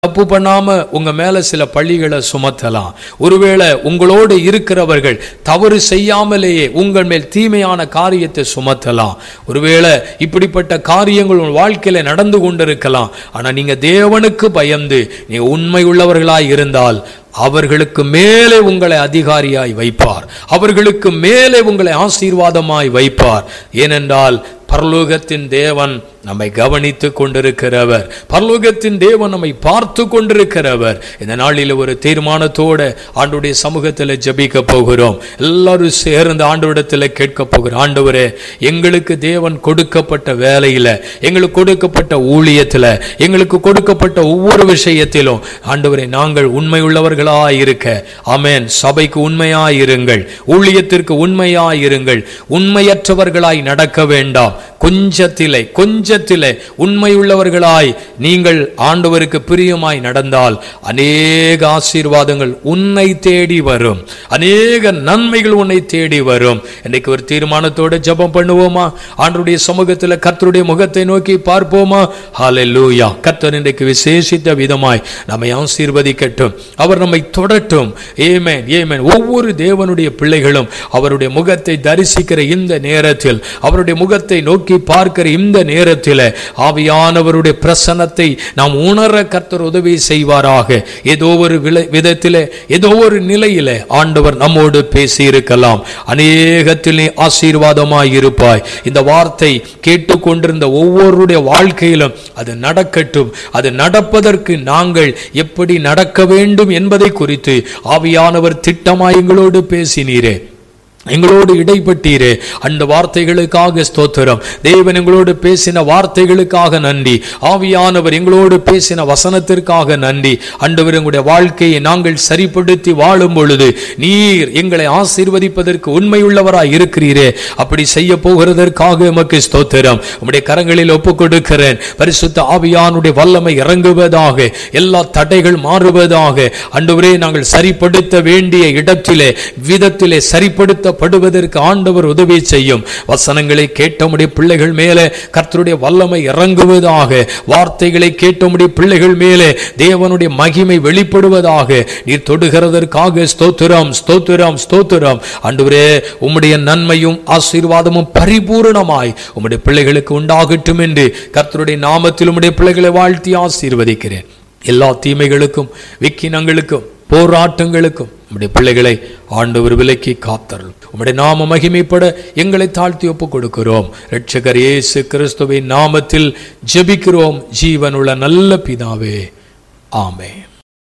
தப்பு பண்ணாம உங்க மேல சில பழிகளை சுமத்தலாம் ஒருவேளை உங்களோடு இருக்கிறவர்கள் தவறு செய்யாமலேயே உங்கள் மேல் தீமையான காரியத்தை சுமத்தலாம் ஒருவேளை இப்படிப்பட்ட காரியங்கள் உங்கள் வாழ்க்கையில நடந்து கொண்டிருக்கலாம் ஆனா நீங்க தேவனுக்கு பயந்து நீங்க உண்மை உள்ளவர்களாய் இருந்தால் அவர்களுக்கு மேலே உங்களை அதிகாரியாய் வைப்பார் அவர்களுக்கு மேலே உங்களை ஆசீர்வாதமாய் வைப்பார் ஏனென்றால் பரலோகத்தின் தேவன் நம்மை கவனித்து கொண்டிருக்கிறவர் பரலோகத்தின் தேவன் நம்மை பார்த்து கொண்டிருக்கிறவர் இந்த நாளில் ஒரு தீர்மானத்தோட ஆண்டுடைய சமூகத்தில் ஜெபிக்க போகிறோம் எல்லாரும் சேர்ந்து ஆண்டவரிடத்தில் கேட்க போகிறோம் ஆண்டவரே எங்களுக்கு தேவன் கொடுக்கப்பட்ட வேலையில எங்களுக்கு கொடுக்கப்பட்ட ஊழியத்தில் எங்களுக்கு கொடுக்கப்பட்ட ஒவ்வொரு விஷயத்திலும் ஆண்டவரே நாங்கள் உண்மை உள்ளவர்களாய் இருக்க ஆமென் சபைக்கு உண்மையாய் இருங்கள் ஊழியத்திற்கு உண்மையாய் இருங்கள் உண்மையற்றவர்களாய் நடக்க வேண்டாம் கொஞ்சத்திலே கொஞ்சத்திலே உண்மையுள்ளவர்களாய் நீங்கள் ஆண்டவருக்கு பிரியமாய் நடந்தால் அநேக ஆசீர்வாதங்கள் உன்னை தேடி வரும் அநேக நன்மைகள் உன்னை தேடி வரும் இன்னைக்கு ஒரு தீர்மானத்தோட ஜெபம் பண்ணுவோமா ஆண்டருடைய சமூகத்தில் கர்த்தருடைய முகத்தை நோக்கி பார்ப்போமா ஹalleluya கர்த்தர் இன்றைக்கு விசேஷித்த விதமாய் நம்மை ஆசீர்வதிக்கட்டும் அவர் நம்மை தொடட்டும் ஏமேன் ஏமேன் ஒவ்வொரு தேவனுடைய பிள்ளைகளும் அவருடைய முகத்தை தரிசிக்கிற இந்த நேரத்தில் அவருடைய முகத்தை நோக்கி பார்க்கிற இந்த நேரத்தில் ஆவியானவருடைய பிரசன்னத்தை நாம் உணர கர்த்தர் உதவி செய்வாராக ஏதோ ஒரு விலை விதத்திலே ஏதோ ஒரு நிலையிலே ஆண்டவர் நம்மோடு பேசி இருக்கலாம் அநேகத்தில் நீ ஆசீர்வாதமாய் இருப்பாய் இந்த வார்த்தை கேட்டுக்கொண்டிருந்த ஒவ்வொருடைய வாழ்க்கையிலும் அது நடக்கட்டும் அது நடப்பதற்கு நாங்கள் எப்படி நடக்க வேண்டும் என்பதை குறித்து ஆவியானவர் திட்டமாய் எங்களோடு பேசினீரே எங்களோடு இடைப்பட்டீரே அந்த வார்த்தைகளுக்காக ஸ்தோத்திரம் தேவன் எங்களோடு பேசின வார்த்தைகளுக்காக நன்றி ஆவியானவர் எங்களோடு பேசின வசனத்திற்காக நன்றி அண்டவர் எங்களுடைய வாழ்க்கையை நாங்கள் சரிப்படுத்தி வாழும் பொழுது நீர் எங்களை ஆசீர்வதிப்பதற்கு உண்மையுள்ளவராய் இருக்கிறீரே அப்படி செய்ய போகிறதற்காக எமக்கு ஸ்தோத்திரம் உம்முடைய கரங்களில் ஒப்புக் கொடுக்கிறேன் பரிசுத்த ஆவியானுடைய வல்லமை இறங்குவதாக எல்லா தடைகள் மாறுவதாக அண்டவரே நாங்கள் சரிப்படுத்த வேண்டிய இடத்திலே விதத்திலே சரிப்படுத்த படுவதற்கு ஆண்டவர் உதவி செய்யும் வசனங்களை கேட்டமுடைய பிள்ளைகள் மேலே கர்த்தருடைய வல்லமை இறங்குவதாக வார்த்தைகளை கேட்டமுடைய பிள்ளைகள் மேலே தேவனுடைய மகிமை வெளிப்படுவதாக நீர் தொடுகிறதற்காக ஸ்தோத்திரம் ஸ்தோத்திரம் ஸ்தோத்திரம் ஆண்டவரே உம்முடைய நன்மையும் ஆசீர்வாதமும் பரிபூரணமாய் உம்முடைய பிள்ளைகளுக்கு உண்டாகட்டும் என்று கர்த்தருடைய நாமத்தில் உம்முடைய பிள்ளைகளை வாழ்த்தி ஆசீர்வதிக்கிறேன் எல்லா தீமைகளுக்கும் விக்கினங்களுக்கும் போராட்டங்களுக்கும் உம்முடைய பிள்ளைகளை ஆண்டவர் விலக்கி காத்தருள் உம்முடைய நாம மகிமைப்பட எங்களை தாழ்த்தி ஒப்புக் கொடுக்கிறோம் இரட்சகர் இயேசு கிறிஸ்துவின் நாமத்தில் ஜெபிக்கிறோம் ஜீவனுள்ள நல்ல பிதாவே ஆமென்